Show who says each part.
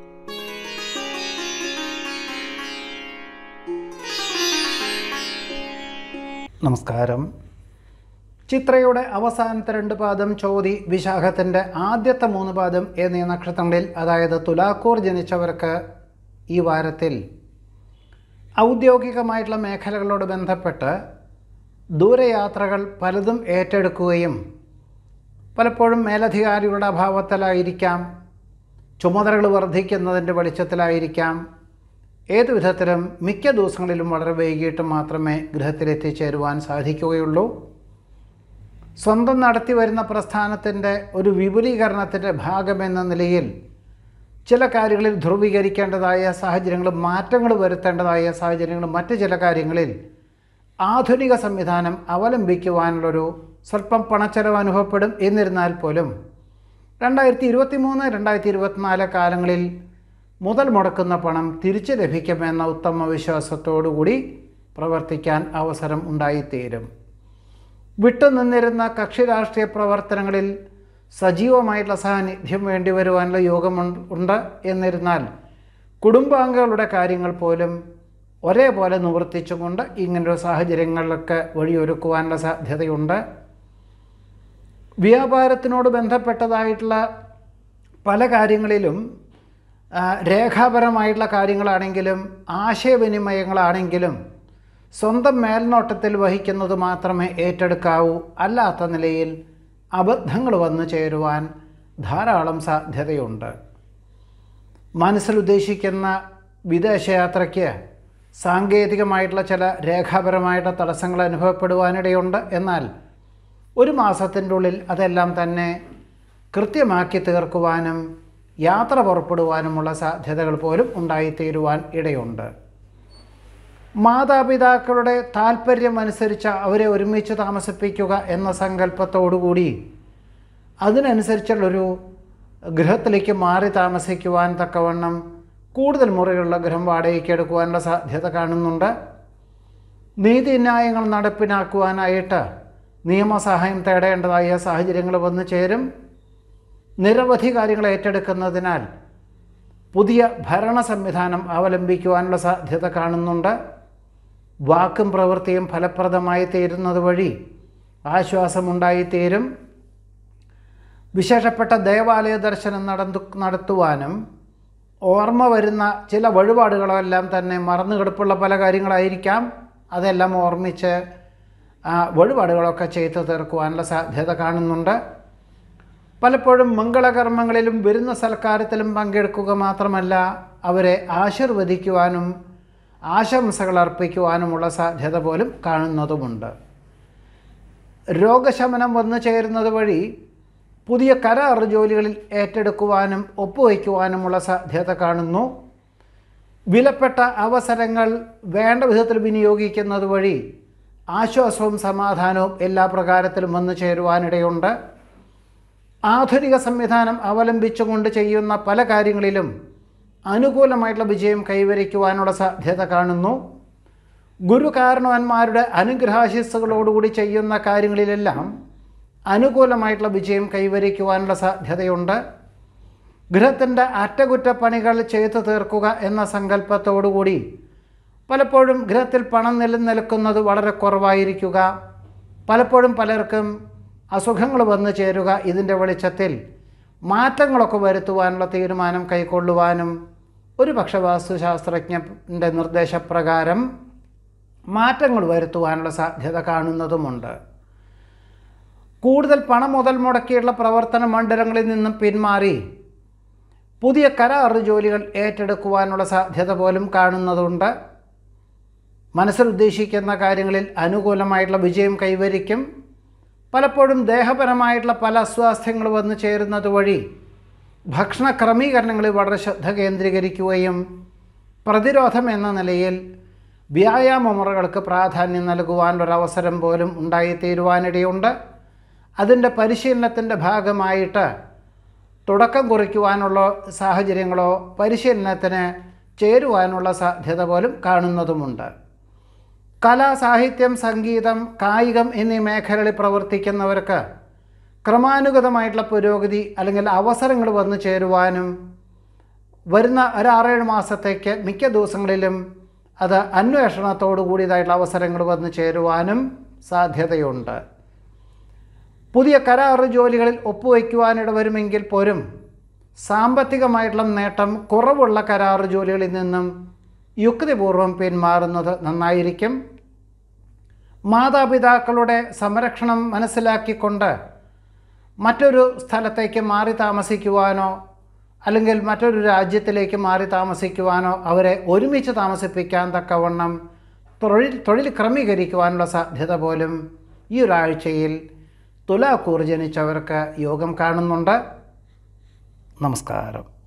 Speaker 1: നമസ്കാരം ചിത്രയുടെ അവസാനത്തെ രണ്ട് പാദം ചോതി വിശാഖത്തിൻ്റെ ആദ്യത്തെ മൂന്ന് പാദം എന്നീ നക്ഷത്രങ്ങളിൽ അതായത് തുലാക്കൂർ ജനിച്ചവർക്ക് ഈ വാരത്തിൽ ഔദ്യോഗികമായിട്ടുള്ള മേഖലകളോട് ബന്ധപ്പെട്ട് ദൂരയാത്രകൾ പലതും ഏറ്റെടുക്കുകയും പലപ്പോഴും മേലധികാരികളുടെ അഭാവത്തിലായിരിക്കാം ചുമതലകൾ വർദ്ധിക്കുന്നതിൻ്റെ വെളിച്ചത്തിലായിരിക്കാം ഏത് വിധത്തിലും മിക്ക ദിവസങ്ങളിലും വളരെ വൈകിട്ട് മാത്രമേ ഗൃഹത്തിലെത്തിച്ചേരുവാൻ സാധിക്കുകയുള്ളൂ സ്വന്തം നടത്തി വരുന്ന പ്രസ്ഥാനത്തിൻ്റെ ഒരു വിപുലീകരണത്തിൻ്റെ ഭാഗമെന്ന നിലയിൽ ചില കാര്യങ്ങളിൽ ധ്രുവീകരിക്കേണ്ടതായ സാഹചര്യങ്ങളും മാറ്റങ്ങൾ വരുത്തേണ്ടതായ സാഹചര്യങ്ങളും മറ്റ് ചില കാര്യങ്ങളിൽ ആധുനിക സംവിധാനം അവലംബിക്കുവാനുള്ളൊരു സ്വല്പം പണച്ചെലവ് അനുഭവപ്പെടും എന്നിരുന്നാൽ പോലും രണ്ടായിരത്തി ഇരുപത്തി മൂന്ന് രണ്ടായിരത്തി ഇരുപത്തിനാല് കാലങ്ങളിൽ മുതൽ മുടക്കുന്ന പണം തിരിച്ചു ലഭിക്കുമെന്ന ഉത്തമ വിശ്വാസത്തോടുകൂടി പ്രവർത്തിക്കാൻ അവസരം ഉണ്ടായിത്തീരും വിട്ടുനിന്നിരുന്ന കക്ഷി രാഷ്ട്രീയ പ്രവർത്തനങ്ങളിൽ സജീവമായിട്ടുള്ള സാന്നിധ്യം വേണ്ടി വരുവാനുള്ള യോഗം ഉണ്ട് എന്നിരുന്നാൽ കുടുംബാംഗങ്ങളുടെ കാര്യങ്ങൾ പോലും ഒരേപോലെ നിവർത്തിച്ചുകൊണ്ട് ഇങ്ങനൊരു സാഹചര്യങ്ങളിലൊക്കെ വഴിയൊരുക്കുവാനുള്ള സാധ്യതയുണ്ട് വ്യാപാരത്തിനോട് ബന്ധപ്പെട്ടതായിട്ടുള്ള പല കാര്യങ്ങളിലും ആ, രേഖാപരമായിട്ടുള്ള കാര്യങ്ങളാണെങ്കിലും ആശയവിനിമയങ്ങളാണെങ്കിലും സ്വന്തം മേൽനോട്ടത്തിൽ വഹിക്കുന്നത് മാത്രമേ ഏറ്റെടുക്കാവൂ അല്ലാത്ത നിലയിൽ അബദ്ധങ്ങൾ വന്നു ചേരുവാൻ ധാരാളം സാധ്യതയുണ്ട് മനസ്സിൽ ഉദ്ദേശിക്കുന്ന വിദേശയാത്രയ്ക്ക് സാങ്കേതികമായിട്ടുള്ള ചില രേഖാപരമായിട്ടുള്ള തടസ്സങ്ങൾ അനുഭവപ്പെടുവാനിടയുണ്ട് എന്നാൽ ഒരു മാസത്തിൻ്റെ ഉള്ളിൽ അതെല്ലാം തന്നെ കൃത്യമാക്കി തീർക്കുവാനും യാത്ര പുറപ്പെടുവാനുമുള്ള സാധ്യതകൾ പോലും ഉണ്ടായിത്തീരുവാൻ ഇടയുണ്ട് മാതാപിതാക്കളുടെ താല്പര്യം അനുസരിച്ച് അവരെ ഒരുമിച്ച് താമസിപ്പിക്കുക എന്ന സങ്കല്പത്തോടുകൂടി അതിനനുസരിച്ചുള്ളൊരു ഗൃഹത്തിലേക്ക് മാറി താമസിക്കുവാൻ തക്കവണ്ണം കൂടുതൽ മുറികളുള്ള ഗൃഹം വാടകയ്ക്ക് എടുക്കുവാനുള്ള സാധ്യത കാണുന്നുണ്ട് നീതിന്യായങ്ങൾ നടപ്പിലാക്കുവാനായിട്ട് നിയമസഹായം തേടേണ്ടതായ സാഹചര്യങ്ങൾ വന്നു ചേരും നിരവധി കാര്യങ്ങൾ ഏറ്റെടുക്കുന്നതിനാൽ പുതിയ ഭരണ സംവിധാനം അവലംബിക്കുവാനുള്ള സാധ്യത കാണുന്നുണ്ട് വാക്കും പ്രവൃത്തിയും ഫലപ്രദമായി തീരുന്നത് വഴി ആശ്വാസമുണ്ടായിത്തീരും വിശേഷപ്പെട്ട ദേവാലയ ദർശനം നടന്നു നടത്തുവാനും ഓർമ്മ വരുന്ന ചില വഴിപാടുകളെല്ലാം തന്നെ മറന്നു കിടപ്പുള്ള പല കാര്യങ്ങളായിരിക്കാം അതെല്ലാം ഓർമ്മിച്ച് ആ വഴിപാടുകളൊക്കെ ചെയ്തു തീർക്കുവാനുള്ള സാധ്യത കാണുന്നുണ്ട് പലപ്പോഴും മംഗളകർമ്മങ്ങളിലും വരുന്ന സൽക്കാരത്തിലും പങ്കെടുക്കുക മാത്രമല്ല അവരെ ആശീർവദിക്കുവാനും ആശംസകൾ അർപ്പിക്കുവാനുമുള്ള സാധ്യത പോലും കാണുന്നതുമുണ്ട് രോഗശമനം വന്നു ചേരുന്നത് വഴി പുതിയ കരാർ ജോലികളിൽ ഏറ്റെടുക്കുവാനും ഒപ്പുവയ്ക്കുവാനുമുള്ള സാധ്യത കാണുന്നു വിലപ്പെട്ട അവസരങ്ങൾ വേണ്ട വിധത്തിൽ വിനിയോഗിക്കുന്നത് വഴി ആശ്വാസവും സമാധാനവും എല്ലാ പ്രകാരത്തിലും വന്നു ചേരുവാനിടയുണ്ട് ആധുനിക സംവിധാനം അവലംബിച്ചുകൊണ്ട് ചെയ്യുന്ന പല കാര്യങ്ങളിലും അനുകൂലമായിട്ടുള്ള വിജയം കൈവരിക്കുവാനുള്ള സാധ്യത കാണുന്നു ഗുരുകാരണവന്മാരുടെ അനുഗ്രഹാശിസ്സുകളോടുകൂടി ചെയ്യുന്ന കാര്യങ്ങളിലെല്ലാം അനുകൂലമായിട്ടുള്ള വിജയം കൈവരിക്കുവാനുള്ള സാധ്യതയുണ്ട് ഗൃഹത്തിൻ്റെ അറ്റകുറ്റപ്പണികൾ ചെയ്തു തീർക്കുക എന്ന സങ്കല്പത്തോടുകൂടി പലപ്പോഴും ഗൃഹത്തിൽ പണം നിലനിൽക്കുന്നത് വളരെ കുറവായിരിക്കുക പലപ്പോഴും പലർക്കും അസുഖങ്ങൾ വന്നു ചേരുക ഇതിൻ്റെ വെളിച്ചത്തിൽ മാറ്റങ്ങളൊക്കെ വരുത്തുവാനുള്ള തീരുമാനം കൈക്കൊള്ളുവാനും ഒരു പക്ഷേ വാസ്തുശാസ്ത്രജ്ഞൻ്റെ നിർദ്ദേശപ്രകാരം മാറ്റങ്ങൾ വരുത്തുവാനുള്ള സാധ്യത കാണുന്നതുമുണ്ട് കൂടുതൽ പണം മുതൽ മുടക്കിയുള്ള പ്രവർത്തന മണ്ഡലങ്ങളിൽ നിന്നും പിന്മാറി പുതിയ കരാർ ജോലികൾ ഏറ്റെടുക്കുവാനുള്ള സാധ്യത പോലും കാണുന്നതുണ്ട് മനസ്സിൽ ഉദ്ദേശിക്കുന്ന കാര്യങ്ങളിൽ അനുകൂലമായിട്ടുള്ള വിജയം കൈവരിക്കും പലപ്പോഴും ദേഹപരമായിട്ടുള്ള പല അസ്വാസ്ഥ്യങ്ങൾ വന്നു ചേരുന്നത് വഴി ഭക്ഷണ ക്രമീകരണങ്ങളിൽ വളരെ ശ്രദ്ധ കേന്ദ്രീകരിക്കുകയും പ്രതിരോധം എന്ന നിലയിൽ വ്യായാമ മുറകൾക്ക് പ്രാധാന്യം നൽകുവാനൊരവസരം പോലും ഉണ്ടായിത്തീരുവാനിടയുണ്ട് അതിൻ്റെ പരിശീലനത്തിൻ്റെ ഭാഗമായിട്ട് തുടക്കം കുറിക്കുവാനുള്ള സാഹചര്യങ്ങളോ പരിശീലനത്തിന് ചേരുവാനുള്ള സാധ്യത പോലും കാണുന്നതുമുണ്ട് കല സാഹിത്യം സംഗീതം കായികം എന്നീ മേഖലകളിൽ പ്രവർത്തിക്കുന്നവർക്ക് ക്രമാനുഗതമായിട്ടുള്ള പുരോഗതി അല്ലെങ്കിൽ അവസരങ്ങൾ വന്നു ചേരുവാനും വരുന്ന ഒരു ആറേഴ് മാസത്തേക്ക് മിക്ക ദിവസങ്ങളിലും അത് അന്വേഷണത്തോടു കൂടിയതായിട്ടുള്ള അവസരങ്ങൾ വന്നു ചേരുവാനും സാധ്യതയുണ്ട് പുതിയ കരാറ് ജോലികളിൽ ഒപ്പുവയ്ക്കുവാനിട വരുമെങ്കിൽ പോലും സാമ്പത്തികമായിട്ടുള്ള നേട്ടം കുറവുള്ള കരാറ് ജോലികളിൽ നിന്നും യുക്തിപൂർവം പിന്മാറുന്നത് നന്നായിരിക്കും മാതാപിതാക്കളുടെ സംരക്ഷണം മനസ്സിലാക്കിക്കൊണ്ട് മറ്റൊരു സ്ഥലത്തേക്ക് മാറി താമസിക്കുവാനോ അല്ലെങ്കിൽ മറ്റൊരു രാജ്യത്തിലേക്ക് മാറി താമസിക്കുവാനോ അവരെ ഒരുമിച്ച് താമസിപ്പിക്കാൻ തക്കവണ്ണം തൊഴിൽ തൊഴിൽ ക്രമീകരിക്കുവാനുള്ള സാധ്യത പോലും ഈ ഒരാഴ്ചയിൽ തുലാക്കൂർ ജനിച്ചവർക്ക് യോഗം കാണുന്നുണ്ട് നമസ്കാരം